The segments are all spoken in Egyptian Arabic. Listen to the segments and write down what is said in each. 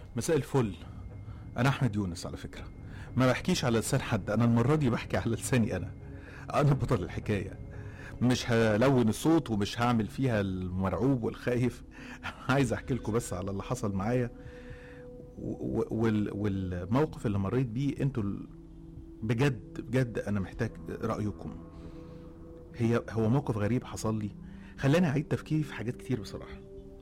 مساء الفل انا احمد يونس على فكره ما بحكيش على لسان حد انا المره دي بحكي على لساني انا انا بطل الحكايه مش هلون الصوت ومش هعمل فيها المرعوب والخايف عايز احكي لكم بس على اللي حصل معايا و- وال- والموقف اللي مريت بيه انتوا ال- بجد بجد انا محتاج رايكم هي هو موقف غريب حصل لي خلاني اعيد تفكيري في حاجات كتير بصراحه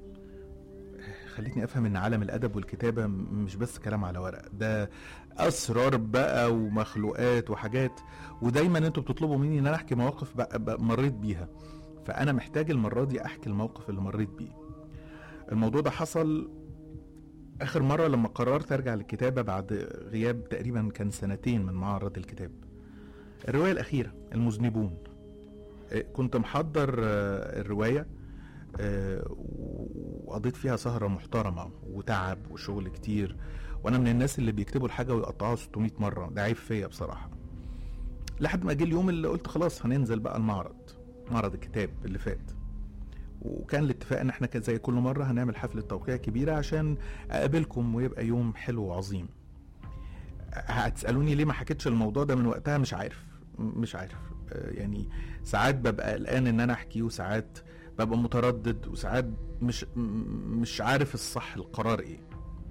خلتني افهم ان عالم الادب والكتابه م- مش بس كلام على ورق ده اسرار بقى ومخلوقات وحاجات ودايما انتوا بتطلبوا مني ان انا احكي مواقف بقى بقى مريت بيها فانا محتاج المره دي احكي الموقف اللي مريت بيه الموضوع ده حصل اخر مره لما قررت ارجع للكتابه بعد غياب تقريبا كان سنتين من معرض الكتاب الروايه الاخيره المذنبون آه، كنت محضر آه، الروايه آه، وقضيت فيها سهرة محترمة وتعب وشغل كتير وأنا من الناس اللي بيكتبوا الحاجة ويقطعوها 600 مرة ده عيب فيا بصراحة لحد ما جه اليوم اللي قلت خلاص هننزل بقى المعرض معرض الكتاب اللي فات وكان الاتفاق ان احنا كان زي كل مرة هنعمل حفلة توقيع كبيرة عشان اقابلكم ويبقى يوم حلو وعظيم هتسألوني ليه ما حكيتش الموضوع ده من وقتها مش عارف مش عارف آه، يعني ساعات ببقى قلقان ان انا احكي وساعات ببقى متردد وساعات مش م- مش عارف الصح القرار ايه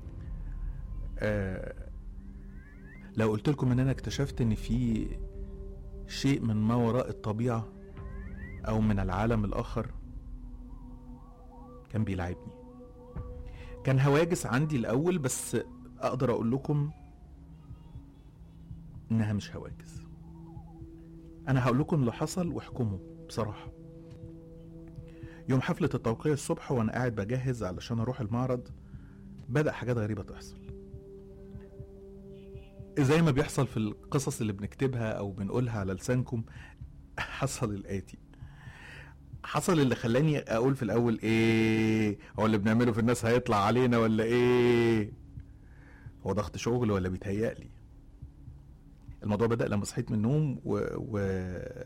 آه لو قلت لكم ان انا اكتشفت ان في شيء من ما وراء الطبيعة او من العالم الاخر كان بيلعبني كان هواجس عندي الاول بس اقدر اقول لكم انها مش هواجس انا هقول لكم اللي حصل واحكموا بصراحه يوم حفلة التوقيع الصبح وانا قاعد بجهز علشان اروح المعرض بدأ حاجات غريبة تحصل زي ما بيحصل في القصص اللي بنكتبها او بنقولها على لسانكم حصل الآتي حصل اللي خلاني اقول في الاول ايه هو اللي بنعمله في الناس هيطلع علينا ولا ايه هو ضغط شغل ولا بيتهيألي الموضوع بدأ لما صحيت من النوم و... و...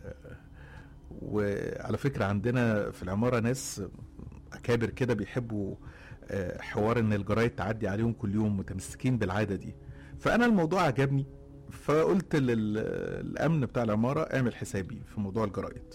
وعلى فكرة عندنا في العمارة ناس أكابر كده بيحبوا آه، حوار إن الجرايد تعدي عليهم كل يوم متمسكين بالعادة دي فأنا الموضوع عجبني فقلت للأمن بتاع العمارة اعمل حسابي في موضوع الجرايد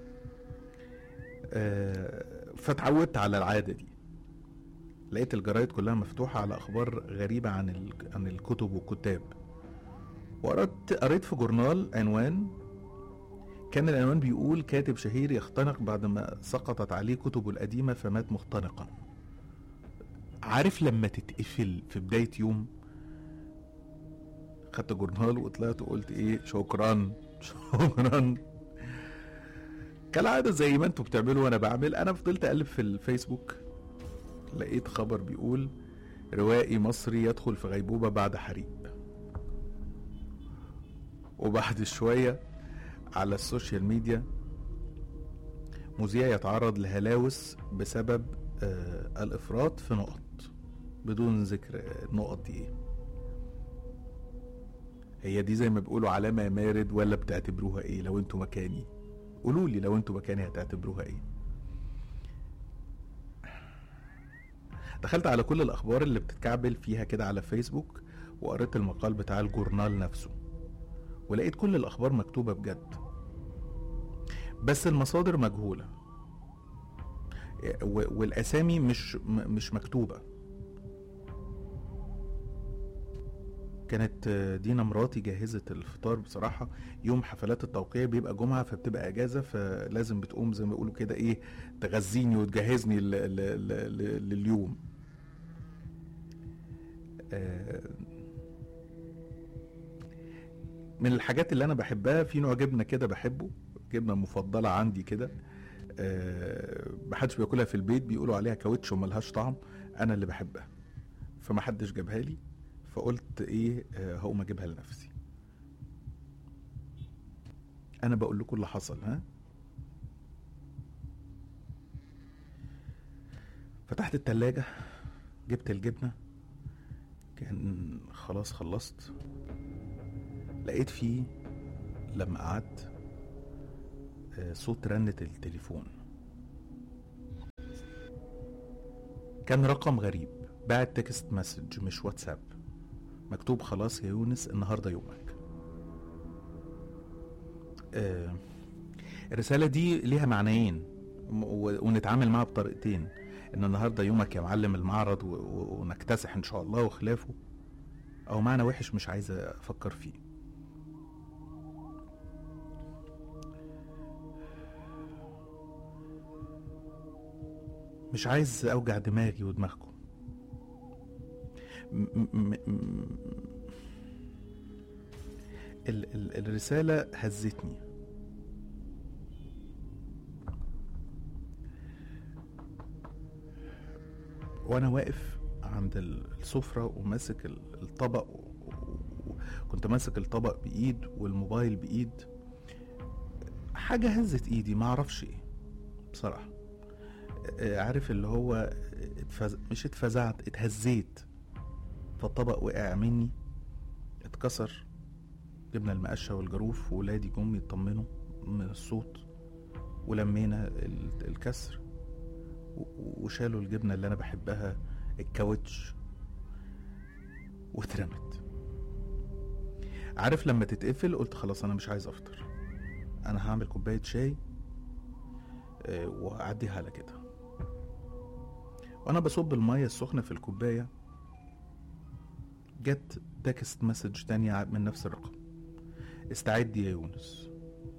آه، فتعودت على العادة دي لقيت الجرايد كلها مفتوحة على أخبار غريبة عن ال- عن الكتب والكتاب وقرأت قريت في جورنال عنوان كان العنوان بيقول كاتب شهير يختنق بعد ما سقطت عليه كتبه القديمة فمات مختنقا عارف لما تتقفل في بداية يوم خدت جورنال وطلعت وقلت ايه شكرا شكرا كالعادة زي ما انتوا بتعملوا وانا بعمل انا فضلت اقلب في الفيسبوك لقيت خبر بيقول روائي مصري يدخل في غيبوبة بعد حريق وبعد شوية على السوشيال ميديا مذيع يتعرض لهلاوس بسبب آه الافراط في نقط بدون ذكر النقط دي ايه هي دي زي ما بيقولوا علامة مارد ولا بتعتبروها ايه لو انتوا مكاني قولوا لي لو انتوا مكاني هتعتبروها ايه دخلت على كل الاخبار اللي بتتكعبل فيها كده على فيسبوك وقريت المقال بتاع الجورنال نفسه ولقيت كل الاخبار مكتوبه بجد بس المصادر مجهوله و- والاسامي مش م- مش مكتوبه كانت دينا مراتي جهزت الفطار بصراحة يوم حفلات التوقيع بيبقى جمعة فبتبقى أجازة فلازم بتقوم زي ما بيقولوا كده إيه تغذيني وتجهزني ل- ل- ل- ل- لليوم آه، من الحاجات اللي انا بحبها في نوع جبنه كده بحبه جبنه مفضله عندي كده أه محدش بياكلها في البيت بيقولوا عليها كاوتش وملهاش طعم انا اللي بحبها فمحدش جابها لي فقلت ايه أه هقوم اجيبها لنفسي انا بقول لكم اللي حصل ها فتحت التلاجة جبت الجبنة كان خلاص خلصت لقيت فيه لما قعدت آه، صوت رنة التليفون كان رقم غريب بعت تكست مسج مش واتساب مكتوب خلاص يا يونس النهارده يومك آه الرسالة دي ليها معنيين م- و- ونتعامل معاها بطريقتين ان النهارده يومك يا معلم المعرض و- و- ونكتسح ان شاء الله وخلافه او معنى وحش مش عايز افكر فيه مش عايز اوجع دماغي ودماغكم م- م- م- ال- ال- الرسالة هزتني وانا واقف عند ال- السفرة وماسك ال- الطبق وكنت ماسك الطبق بايد والموبايل بايد حاجة هزت ايدي ما اعرفش ايه بصراحة آه، عارف اللي هو اتفز... مش اتفزعت اتهزيت فالطبق وقع مني اتكسر جبنا المقشة والجروف وولادي جم يطمنوا من الصوت ولمينا ال- الكسر و- وشالوا الجبنة اللي أنا بحبها الكاوتش واترمت عارف لما تتقفل قلت خلاص أنا مش عايز أفطر أنا هعمل كوباية شاي آه، وأعديها على كده وأنا بصب المية السخنة في الكوباية جت تكست مسج تانية من نفس الرقم استعد يا يونس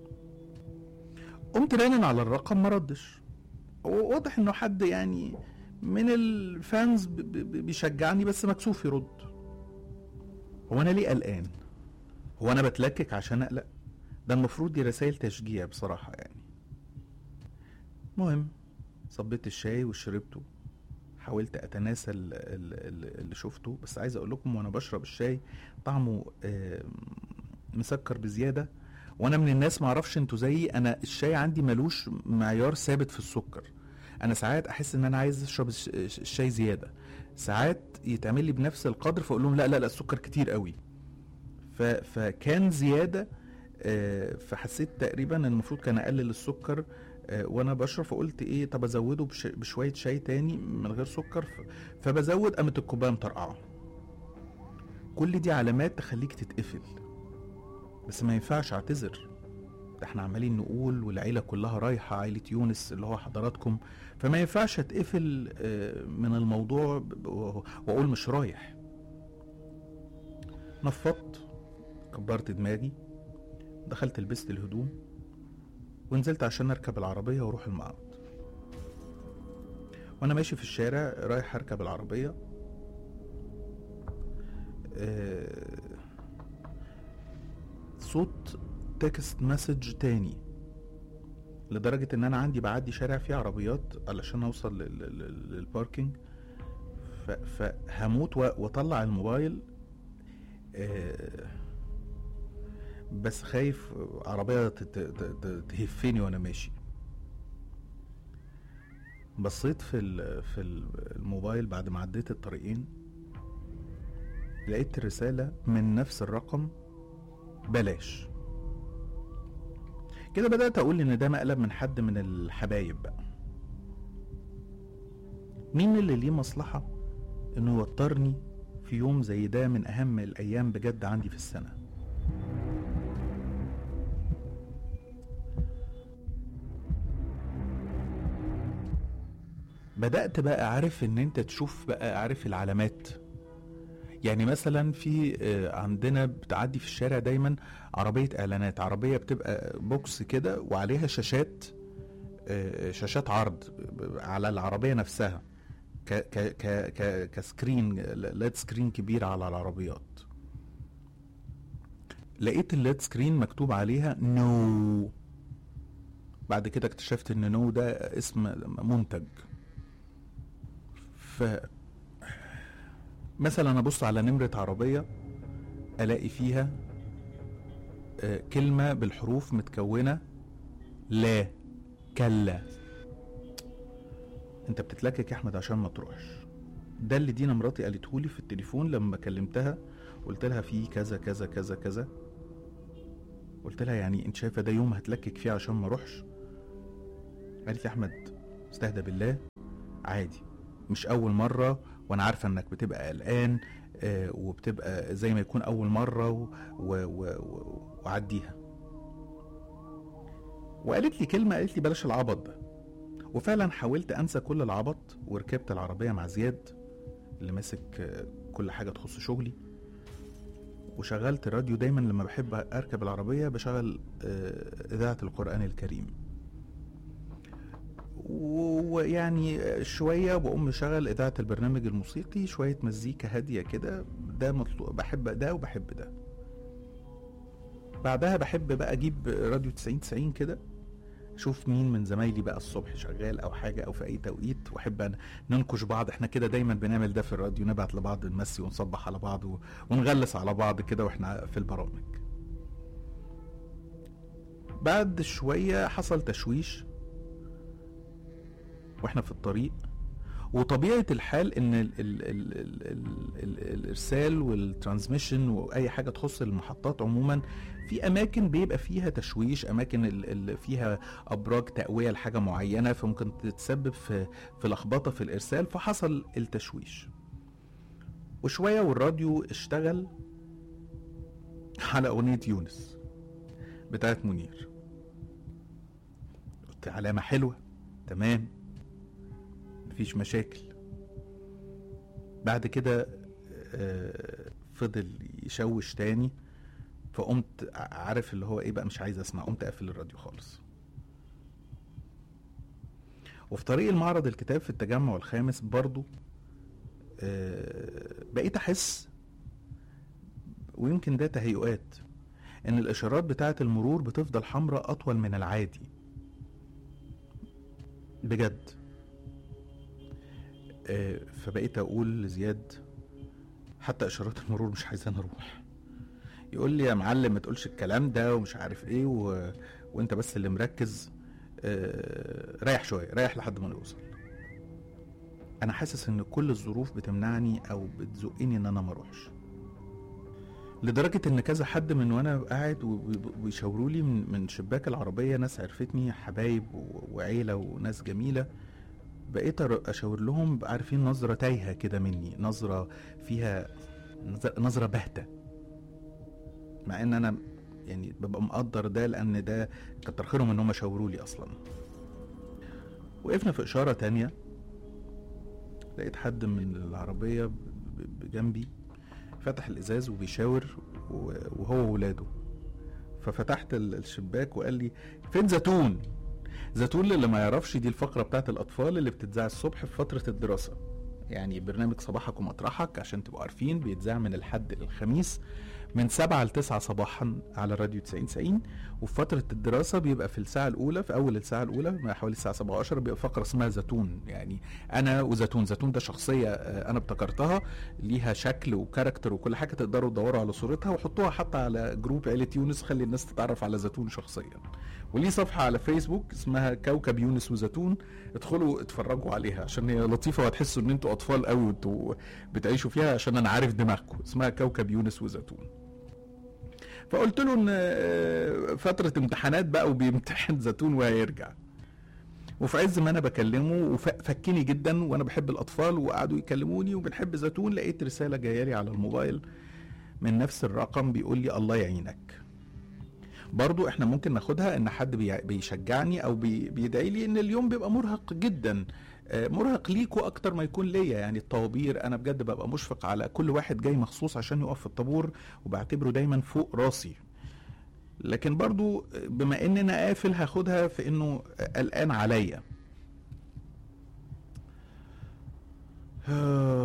قمت رانن على الرقم ما ردش واضح انه حد يعني من الفانز ب- ب- بيشجعني بس مكسوف يرد هو انا ليه قلقان هو انا بتلكك عشان اقلق ده المفروض دي رسائل تشجيع بصراحة يعني المهم صبيت الشاي وشربته حاولت اتناسى ال- ال- ال- اللي شفته بس عايز اقول لكم وانا بشرب الشاي طعمه آم، مسكر بزياده وانا من الناس ما اعرفش انتوا زيي انا الشاي عندي ملوش معيار ثابت في السكر انا ساعات احس ان انا عايز اشرب الش- الشاي زياده ساعات يتعمل لي بنفس القدر فاقول لهم لا لا لا السكر كتير قوي ف... فكان زياده آه، فحسيت تقريبا ان المفروض كان اقلل السكر آه، وانا بشرب فقلت ايه طب ازوده بش... بشويه شاي تاني من غير سكر ف... فبزود قامت الكوبايه مطرقعه كل دي علامات تخليك تتقفل بس ما ينفعش اعتذر ده احنا عمالين نقول والعيلة كلها رايحة عيلة يونس اللي هو حضراتكم فما ينفعش اتقفل آه، من الموضوع ب- ب- واقول مش رايح نفضت كبرت دماغي دخلت لبست الهدوم ونزلت عشان اركب العربية واروح المعرض وانا ماشي في الشارع رايح اركب العربية آه، صوت تكست مسج تاني لدرجة ان انا عندي بعدي شارع فيه عربيات علشان اوصل لل- لل- للباركينج ف- فهموت و- واطلع الموبايل آه، بس خايف عربية ت- ت- ت- تهفني وانا ماشي بصيت في ال- في ال- الموبايل بعد ما عديت الطريقين لقيت رسالة من نفس الرقم بلاش كده بدأت أقول إن ده مقلب من حد من الحبايب بقى مين اللي ليه مصلحة إنه يوترني في يوم زي ده من أهم الأيام بجد عندي في السنة بدأت بقى عارف إن أنت تشوف بقى عارف العلامات يعني مثلا في آه، عندنا بتعدي في الشارع دايما عربية اعلانات عربية بتبقى بوكس كده وعليها شاشات آه، شاشات عرض ب- ب- على العربية نفسها ك ك ك ك كسكرين ليد سكرين كبير على العربيات لقيت الليد سكرين مكتوب عليها نو بعد كده اكتشفت ان نو ده اسم منتج ف مثلا ابص على نمرة عربية الاقي فيها آه، كلمة بالحروف متكونة لا كلا انت بتتلكك يا احمد عشان ما تروحش ده اللي دينا مراتي قالته لي في التليفون لما كلمتها قلت لها في كذا كذا كذا كذا قلت لها يعني انت شايفه ده يوم هتلكك فيه عشان ما اروحش قالت لي يا احمد استهدى بالله عادي مش اول مره وانا عارفه انك بتبقى قلقان آه، وبتبقى زي ما يكون اول مره و- و- و- و- وعديها وقالت لي كلمه قالت لي بلاش العبط ده وفعلا حاولت انسى كل العبط وركبت العربيه مع زياد اللي ماسك آه، كل حاجه تخص شغلي وشغلت الراديو دايما لما بحب اركب العربيه بشغل آه، اذاعه القران الكريم ويعني شويه بقوم مشغل اذاعه البرنامج الموسيقي شويه مزيكا هاديه كده ده مطلوب بحب ده وبحب ده بعدها بحب بقى اجيب راديو 90 90 كده اشوف مين من زمايلي بقى الصبح شغال او حاجه او في اي توقيت واحب أنا ننكش بعض احنا كده دايما بنعمل ده في الراديو نبعت لبعض نمسي ونصبح على بعض و- ونغلس على بعض كده واحنا في البرامج بعد شويه حصل تشويش واحنا في الطريق وطبيعه الحال ان ال ال ال ال ال ال الارسال والترانسميشن واي حاجه تخص المحطات عموما في اماكن بيبقى فيها تشويش اماكن اللي فيها ابراج تقويه لحاجه معينه فممكن تتسبب في في لخبطه في الارسال فحصل التشويش وشويه والراديو اشتغل على اغنيه يونس بتاعت منير قلت علامه حلوه تمام مفيش مشاكل بعد كده آه، فضل يشوش تاني فقمت ع- عارف اللي هو ايه بقى مش عايز اسمع قمت اقفل الراديو خالص وفي طريق المعرض الكتاب في التجمع الخامس برضو آه، بقيت احس ويمكن ده تهيؤات ان الاشارات بتاعه المرور بتفضل حمراء اطول من العادي بجد آه، فبقيت اقول لزياد حتى اشارات المرور مش عايزاني اروح يقول لي يا معلم ما تقولش الكلام ده ومش عارف ايه و... وانت بس اللي مركز آه، ريح شويه ريح لحد ما نوصل انا حاسس ان كل الظروف بتمنعني او بتزقني ان انا ما اروحش لدرجة إن كذا حد من وأنا قاعد وبيشاوروا لي من, من شباك العربية ناس عرفتني حبايب و- وعيلة وناس جميلة بقيت أر- أشاور لهم عارفين نظرة تايهة كده مني نظرة فيها نظ- نظرة باهتة مع إن أنا يعني ببقى مقدر ده لأن ده كتر خيرهم إن هم شاوروا لي أصلا وقفنا في إشارة تانية لقيت حد من العربية ب- ب- بجنبي فتح الازاز وبيشاور و- وهو وولاده ففتحت ال- الشباك وقال لي فين زيتون زيتون اللي ما يعرفش دي الفقره بتاعت الاطفال اللي بتتذاع الصبح في فتره الدراسه يعني برنامج صباحك ومطرحك عشان تبقوا عارفين بيتذاع من الحد للخميس من 7 ل 9 صباحا على راديو 90 90 وفي فترة الدراسة بيبقى في الساعة الأولى في أول الساعة الأولى ما حوالي الساعة 7 10 بيبقى فقرة اسمها زيتون يعني أنا وزيتون زيتون ده شخصية آه، أنا ابتكرتها ليها شكل وكاركتر وكل حاجة تقدروا تدوروا على صورتها وحطوها حتى على جروب عيلة يونس خلي الناس تتعرف على زيتون شخصيا وليه صفحة على فيسبوك اسمها كوكب يونس وزيتون ادخلوا اتفرجوا عليها عشان هي لطيفة وهتحسوا ان انتوا اطفال قوي وانتوا بتعيشوا فيها عشان انا عارف دماغكم اسمها كوكب يونس وزيتون فقلت له ان آه، فترة امتحانات بقى وبيمتحن زيتون وهيرجع وفي عز ما انا بكلمه وفكني جدا وانا بحب الاطفال وقعدوا يكلموني وبنحب زيتون لقيت رسالة جايه لي على الموبايل من نفس الرقم بيقول لي الله يعينك برضو احنا ممكن ناخدها ان حد بي- بيشجعني او بي- بيدعي لي ان اليوم بيبقى مرهق جدا آه، مرهق ليكوا اكتر ما يكون ليا يعني الطوابير انا بجد ببقى مشفق على كل واحد جاي مخصوص عشان يقف في الطابور وبعتبره دايما فوق راسي لكن برضو بما ان انا قافل هاخدها في انه قلقان عليا آه.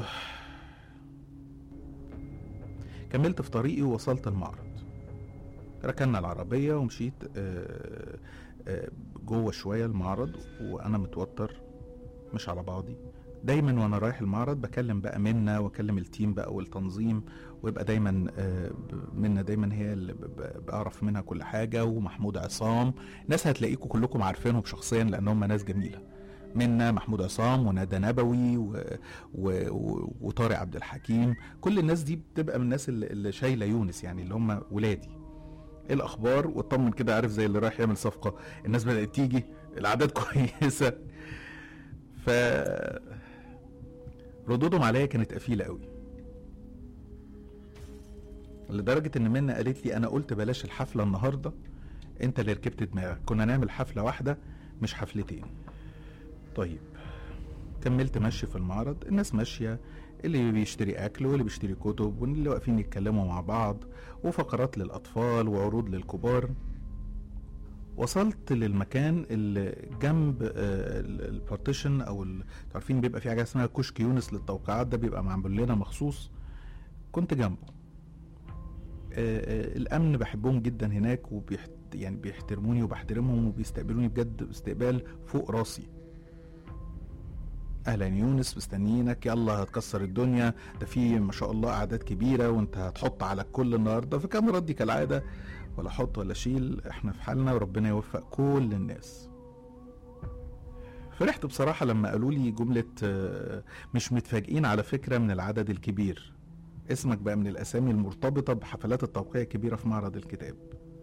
كملت في طريقي ووصلت المعرض ركنا العربية ومشيت آه، آه، جوه شوية المعرض وأنا متوتر مش على بعضي دايما وانا رايح المعرض بكلم بقى منا واكلم التيم بقى والتنظيم ويبقى دايما آه، ب- منا دايما هي اللي ب- ب- بعرف منها كل حاجه ومحمود عصام ناس هتلاقيكم كلكم عارفينهم شخصيا لان هم ناس جميله منا محمود عصام وندى نبوي و... و... و... وطارق عبد الحكيم كل الناس دي بتبقى من الناس اللي, اللي شايله يونس يعني اللي هم ولادي ايه الاخبار واطمن كده عارف زي اللي رايح يعمل صفقه الناس بدات تيجي الاعداد كويسه ف ردودهم عليا كانت قفيله قوي لدرجه ان منى قالت لي انا قلت بلاش الحفله النهارده انت اللي ركبت دماغك كنا نعمل حفله واحده مش حفلتين طيب كملت ماشي في المعرض الناس ماشيه اللي بيشتري اكل واللي بيشتري كتب واللي واقفين يتكلموا مع بعض وفقرات للاطفال وعروض للكبار وصلت للمكان اللي جنب آه، ال- البارتيشن او ال- عارفين بيبقى في حاجه اسمها كشك يونس للتوقيعات ده بيبقى معمول لنا مخصوص كنت جنبه آه، آه، الامن بحبهم جدا هناك وبيحت يعني بيحترموني وبحترمهم وبيستقبلوني بجد استقبال فوق راسي اهلا يونس مستنيينك يلا هتكسر الدنيا ده في ما شاء الله اعداد كبيره وانت هتحط على الكل النهارده فكان ردي كالعاده ولا حط ولا شيل احنا في حالنا وربنا يوفق كل الناس فرحت بصراحة لما قالوا لي جملة آه، مش متفاجئين على فكرة من العدد الكبير اسمك بقى من الأسامي المرتبطة بحفلات التوقيع الكبيرة في معرض الكتاب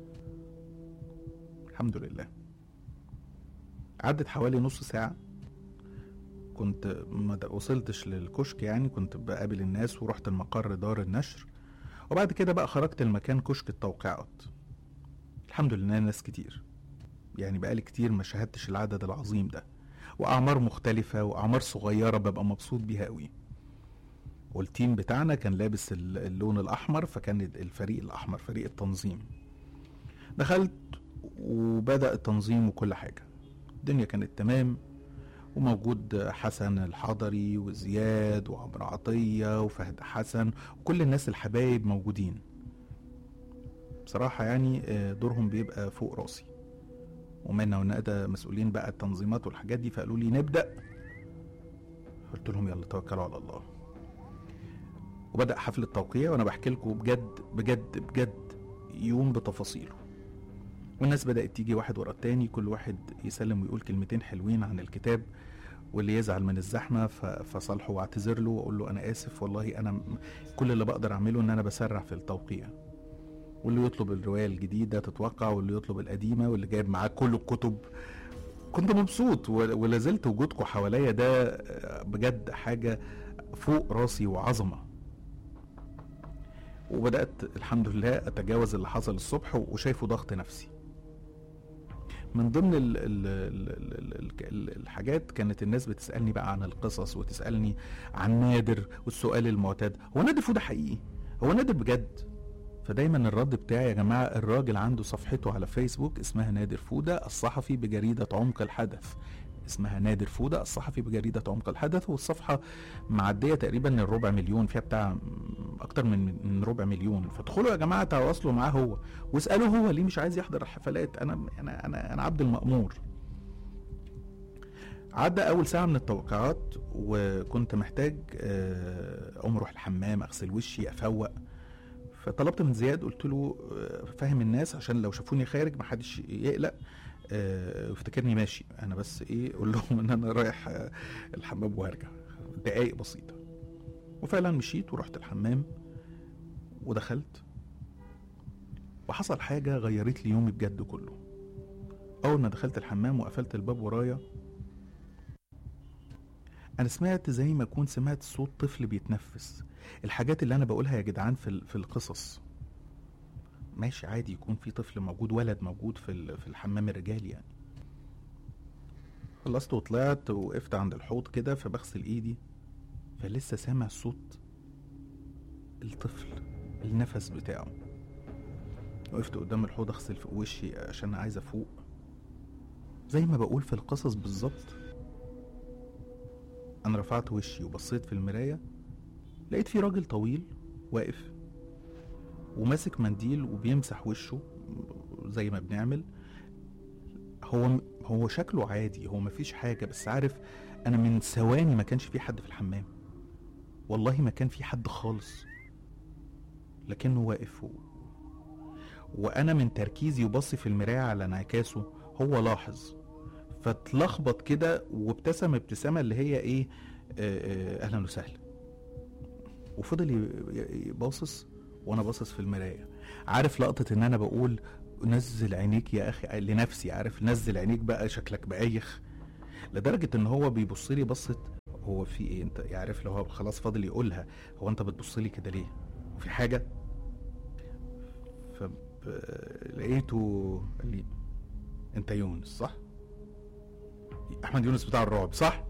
الحمد لله عدت حوالي نص ساعة كنت ما د- وصلتش للكشك يعني كنت بقابل الناس ورحت المقر دار النشر وبعد كده بقى خرجت المكان كشك التوقيعات الحمد لله ناس كتير يعني بقالي كتير ما شاهدتش العدد العظيم ده وأعمار مختلفة وأعمار صغيرة ببقى مبسوط بيها قوي والتيم بتاعنا كان لابس ال- اللون الأحمر فكان الفريق الأحمر فريق التنظيم دخلت وبدأ التنظيم وكل حاجة الدنيا كانت تمام وموجود حسن الحضري وزياد وعمرو عطية وفهد حسن وكل الناس الحبايب موجودين بصراحة يعني آه، دورهم بيبقى فوق راسي ومنى وندى مسؤولين بقى التنظيمات والحاجات دي فقالوا لي نبدأ قلت لهم يلا توكلوا على الله وبدأ حفل التوقيع وأنا بحكي لكم بجد بجد بجد يوم بتفاصيله والناس بدأت تيجي واحد ورا التاني كل واحد يسلم ويقول كلمتين حلوين عن الكتاب واللي يزعل من الزحمة ف- فصالحه واعتذر له وأقول له أنا آسف والله أنا م- كل اللي بقدر أعمله إن أنا بسرع في التوقيع واللي يطلب الرواية الجديدة تتوقع واللي يطلب القديمة واللي جايب معاه كل الكتب كنت مبسوط و- ولا زلت وجودكم حواليا ده آه، بجد حاجة فوق راسي وعظمة وبدأت الحمد لله أتجاوز اللي حصل الصبح وشايفه ضغط نفسي من ضمن ال ال ال ال ال ال الحاجات كانت الناس بتسألني بقى عن القصص وتسألني عن نادر والسؤال المعتاد هو نادر فوده حقيقي هو نادر بجد فدايما الرد بتاعي يا جماعة الراجل عنده صفحته على فيسبوك اسمها نادر فودة الصحفي بجريدة عمق الحدث اسمها نادر فودة الصحفي بجريدة عمق الحدث والصفحة معدية تقريبا الربع مليون فيها بتاع أكتر من من ربع مليون فادخلوا يا جماعة تواصلوا معاه هو واسألوه هو ليه مش عايز يحضر الحفلات أنا أنا أنا أنا عبد المأمور عدى أول ساعة من التوقيعات وكنت محتاج آه، أقوم أروح الحمام أغسل وشي أفوق فطلبت من زياد قلت له آه، فهم الناس عشان لو شافوني خارج محدش يقلق آه، وافتكرني ماشي انا بس ايه اقول لهم ان انا رايح آه، الحمام وهرجع دقايق بسيطه وفعلا مشيت ورحت الحمام ودخلت وحصل حاجه غيرت لي يومي بجد كله اول ما دخلت الحمام وقفلت الباب ورايا انا سمعت زي ما اكون سمعت صوت طفل بيتنفس الحاجات اللي انا بقولها يا جدعان في ال- في القصص ماشي عادي يكون في طفل موجود ولد موجود في ال- في الحمام الرجالي يعني خلصت وطلعت وقفت عند الحوض كده فبغسل ايدي فلسه سامع صوت الطفل النفس بتاعه وقفت قدام الحوض اغسل في وشي عشان عايز افوق زي ما بقول في القصص بالظبط انا رفعت وشي وبصيت في المرايه لقيت في راجل طويل واقف وماسك منديل وبيمسح وشه زي ما بنعمل هو هو شكله عادي هو مفيش حاجة بس عارف أنا من ثواني ما كانش في حد في الحمام والله ما كان في حد خالص لكنه واقف و... وأنا من تركيزي وبصي في المراية على انعكاسه هو لاحظ فاتلخبط كده وابتسم ابتسامة اللي هي إيه آه، آه، أهلا وسهلا وفضل ي- ي- باصص وانا باصص في المرايه عارف لقطه ان انا بقول نزل عينيك يا اخي لنفسي عارف نزل عينيك بقى شكلك بايخ لدرجه ان هو بيبص لي بصه هو في ايه انت يعرف لو هو خلاص فاضل يقولها هو انت بتبص لي كده ليه وفي حاجه فلقيته قال لي انت يونس صح احمد يونس بتاع الرعب صح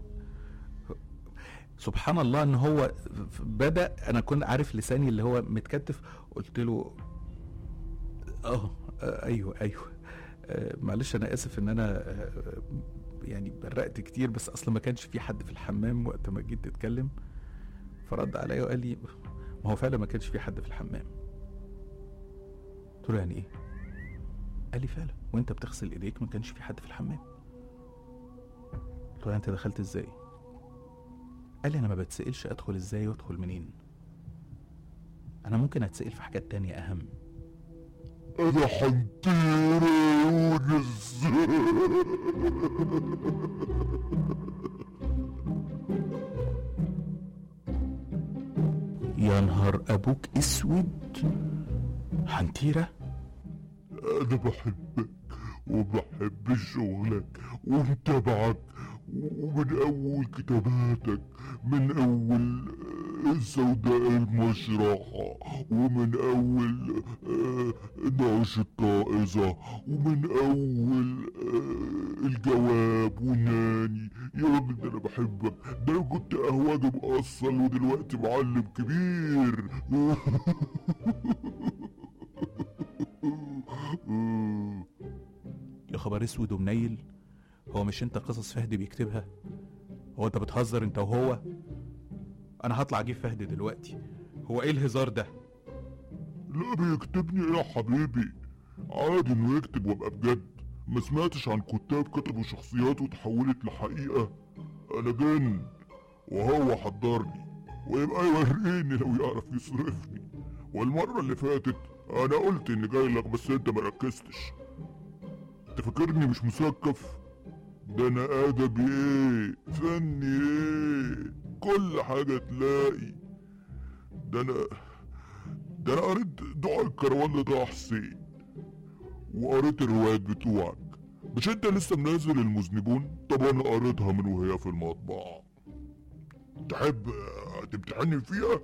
سبحان الله ان هو ف- بدا انا كنت عارف لساني اللي هو متكتف قلت له اه آه، ايوه ايوه آه، معلش انا اسف ان انا آه، يعني برقت كتير بس اصلا ما كانش في حد في الحمام وقت ما جيت تتكلم فرد عليا وقال لي ما هو فعلا ما كانش في حد في الحمام قلت له يعني ايه قال لي فعلا وانت بتغسل ايديك ما كانش في حد في الحمام قلت له انت دخلت ازاي قال لي انا ما بتسالش ادخل ازاي وادخل منين انا ممكن اتسال في حاجات تانية اهم انا حنطير يا يونس يا نهار ابوك اسود حنتيره انا بحبك وبحب شغلك ومتابعك ومن اول كتاباتك من اول السوداء المشرحة ومن اول آه، نعش الطائزة ومن اول آه، الجواب وناني يا راجل ده انا بحبك ده انا كنت اهواجي مقصل ودلوقتي معلم كبير يا خبر اسود ومنيل هو مش انت قصص فهد بيكتبها هو انت بتهزر انت وهو انا هطلع اجيب فهد دلوقتي هو ايه الهزار ده لا بيكتبني ايه يا حبيبي عادي انه يكتب وابقى بجد ما سمعتش عن كتاب كتبوا شخصيات وتحولت لحقيقة انا جن وهو حضرني ويبقى يوريني لو يعرف يصرفني والمرة اللي فاتت انا قلت اني جاي لك بس انت ما ركزتش انت فاكرني مش مثقف ده انا ادبي ايه فني ايه كل حاجة تلاقي ده انا ده انا قريت دعاء الكروان لطه حسين وقريت الروايات بتوعك مش انت لسه منزل المذنبون طب انا قريتها من وهي في المطبعة تحب آه، تمتحني فيها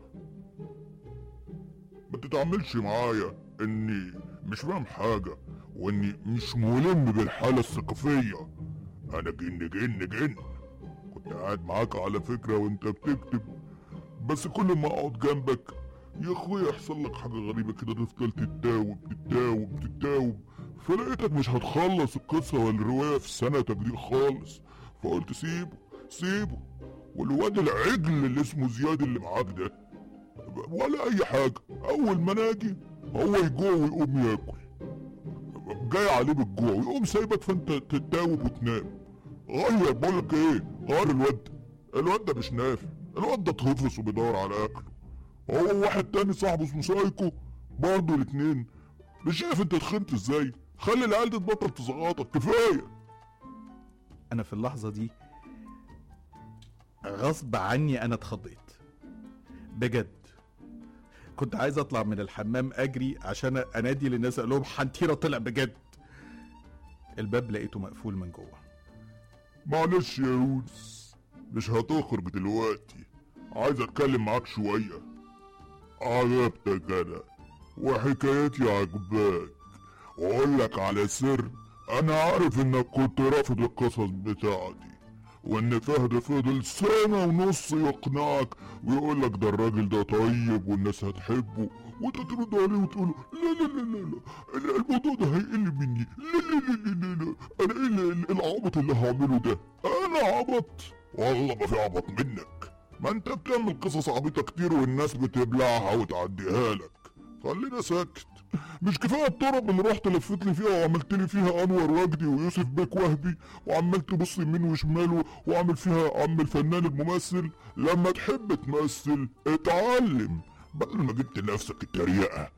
ما تتعاملش معايا اني مش فاهم حاجة واني مش ملم بالحالة الثقافية انا جن جن جن كنت قاعد معاك على فكرة وانت بتكتب بس كل ما اقعد جنبك يا اخويا يحصل لك حاجة غريبة كده تفضل تتاوب تتاوب تتاوب فلقيتك مش هتخلص القصة والرواية في سنتك دي خالص فقلت سيبه سيبه والواد العجل اللي اسمه زياد اللي معاك ده ولا اي حاجة اول ما ناجي هو يجوع ويقوم ياكل جاي عليه بالجوع ويقوم سايبك فانت تتاوب وتنام غير بقولك ايه غير الواد ده. الواد ده مش نافع الواد ده اتهفص وبيدور على اكله هو واحد تاني صاحبه اسمه سايكو برضه الاتنين مش شايف انت تخنت ازاي خلي العيال دي تبطل تزغطك كفايه انا في اللحظه دي غصب عني انا اتخضيت بجد كنت عايز اطلع من الحمام اجري عشان انادي للناس اقول لهم حنتيره طلع بجد الباب لقيته مقفول من جوه معلش يا يونس مش هتخرج دلوقتي عايز اتكلم معاك شويه عجبتك انا وحكايتي عجباك واقول لك على سر انا عارف انك كنت رافض القصص بتاعتي وان فهد فضل سنة ونص يقنعك ويقول لك ده الراجل ده طيب والناس هتحبه وانت ترد عليه وتقول له لا لا لا لا لا ال- الموضوع ده هيقل مني لا لا لا لا لا, لا. انا ايه ال- ال- العبط اللي هعمله ده انا عبط والله ما في عبط منك ما انت بتعمل قصص عبيطة كتير والناس بتبلعها وتعديها لك خلينا ساكت مش كفايه الطرق اللي رحت لفيت لي فيها وعملت لي فيها انور وجدي ويوسف بيك وهبي وعمال تبص يمين وشمال وعامل فيها عم الفنان الممثل لما تحب تمثل اتعلم بدل ما جبت لنفسك التريقه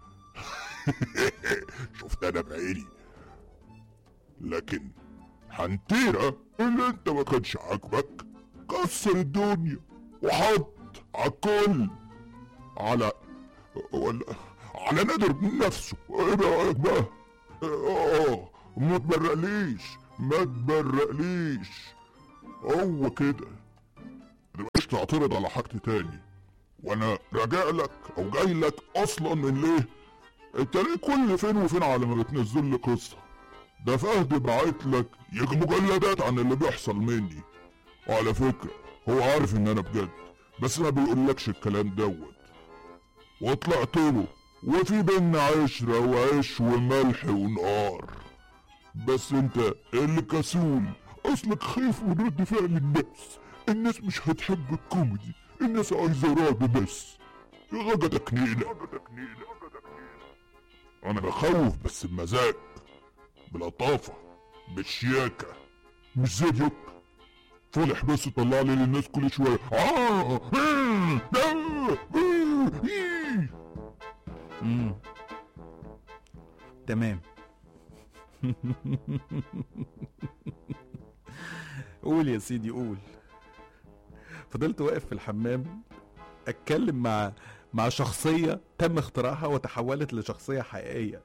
شفت انا بعيني لكن حنتيرة اللي انت ما كانش عاجبك كسر الدنيا وحط عالكل على ولا على نادر نفسه ايه رايك بقى اه ما تبرقليش ما تبرقليش هو كده متبقاش تعترض على حاجتي تاني وانا راجع لك او جاي لك اصلا من ليه انت ليه كل فين وفين على ما بتنزل لي قصه ده فهد بعت لك يجي مجلدات عن اللي بيحصل مني وعلى فكره هو عارف ان انا بجد بس ما بيقولكش الكلام دوت وطلعت له وفي بينا عشرة وعيش وملح ونقار بس انت اللي كسول اصلك خايف من رد فعل الناس الناس مش هتحب الكوميدي الناس عايزة رعب بس يا غدا تكنيلة انا بخوف بس بمزاج بلطافة بالشياكة مش زيك فالح بس طلع لي للناس كل شوية آه آه آه آه إيه. مم. تمام قول يا سيدي قول فضلت واقف في الحمام اتكلم مع مع شخصية تم اختراعها وتحولت لشخصية حقيقية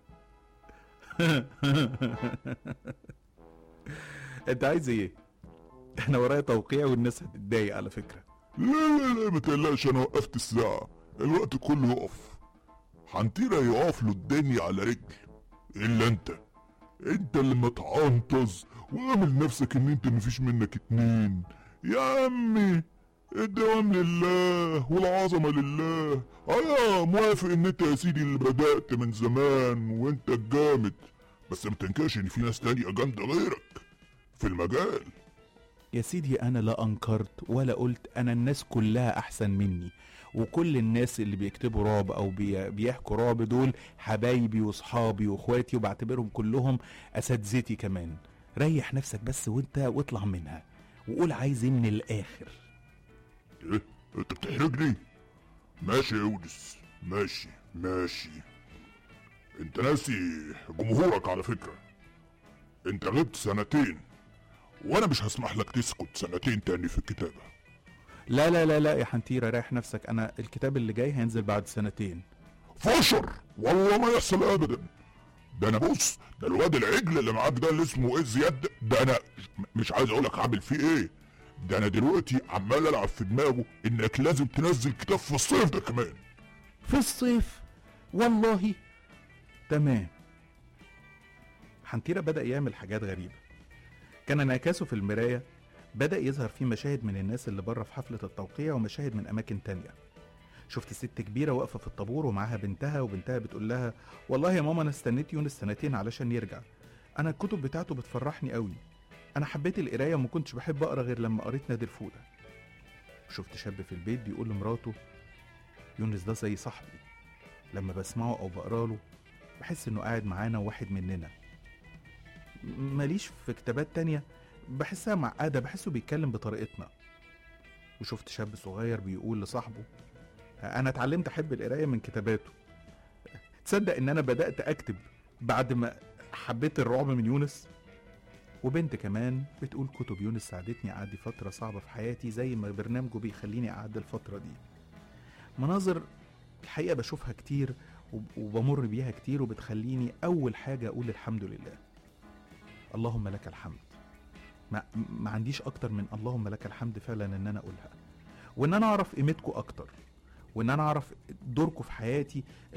انت عايز ايه؟ احنا ورايا توقيع والناس هتتضايق على فكرة لا لا لا ما تقلقش انا وقفت الساعة الوقت كله يقف حنطيرة يقف له الدنيا على رجل الا انت انت اللي متعنطز وعامل نفسك ان انت مفيش منك اتنين يا عمي الدوام لله والعظمة لله انا موافق ان انت يا سيدي اللي بدأت من زمان وانت الجامد بس ما تنكرش ان في ناس تانية جامدة غيرك في المجال يا سيدي انا لا انكرت ولا قلت انا الناس كلها احسن مني وكل الناس اللي بيكتبوا رعب او بي- بيحكوا رعب دول حبايبي واصحابي واخواتي وبعتبرهم كلهم اساتذتي كمان ريح نفسك بس وانت واطلع منها وقول عايز ايه من الاخر ايه انت بتحرجني ماشي يا يونس ماشي ماشي انت ناسي جمهورك على فكرة انت غبت سنتين وانا مش هسمح لك تسكت سنتين تاني في الكتابة لا لا لا لا يا حنتيرة ريح نفسك انا الكتاب اللي جاي هينزل بعد سنتين فشر والله ما يحصل ابدا ده انا بص ده الواد العجل اللي معاك ده اللي اسمه ايه زياد ده انا مش عايز اقولك عامل فيه ايه ده انا دلوقتي عمال العب في دماغه انك لازم تنزل كتاب في الصيف ده كمان في الصيف والله تمام حنتيرة بدأ يعمل حاجات غريبة كان انعكاسه في المراية بدأ يظهر فيه مشاهد من الناس اللي بره في حفلة التوقيع ومشاهد من أماكن تانية شفت ست كبيرة واقفة في الطابور ومعاها بنتها وبنتها بتقول لها والله يا ماما أنا استنيت يونس سنتين علشان يرجع أنا الكتب بتاعته بتفرحني قوي أنا حبيت القراية وما كنتش بحب أقرأ غير لما قريت نادي الفودة شفت شاب في البيت بيقول لمراته يونس ده زي صاحبي لما بسمعه او بقرا له بحس انه قاعد معانا وواحد مننا م- ماليش في كتابات تانية بحسها معقدة بحسه بيتكلم بطريقتنا وشفت شاب صغير بيقول لصاحبه انا اتعلمت احب القراية من كتاباته تصدق ان انا بدأت اكتب بعد ما حبيت الرعب من يونس وبنت كمان بتقول كتب يونس ساعدتني اعدي فترة صعبة في حياتي زي ما برنامجه بيخليني اعدي الفترة دي مناظر الحقيقة بشوفها كتير وب- وبمر بيها كتير وبتخليني أول حاجة أقول الحمد لله اللهم لك الحمد ما, ما عنديش أكتر من اللهم لك الحمد فعلا إن أنا أقولها وإن أنا أعرف قيمتكم أكتر وإن أنا أعرف دوركم في حياتي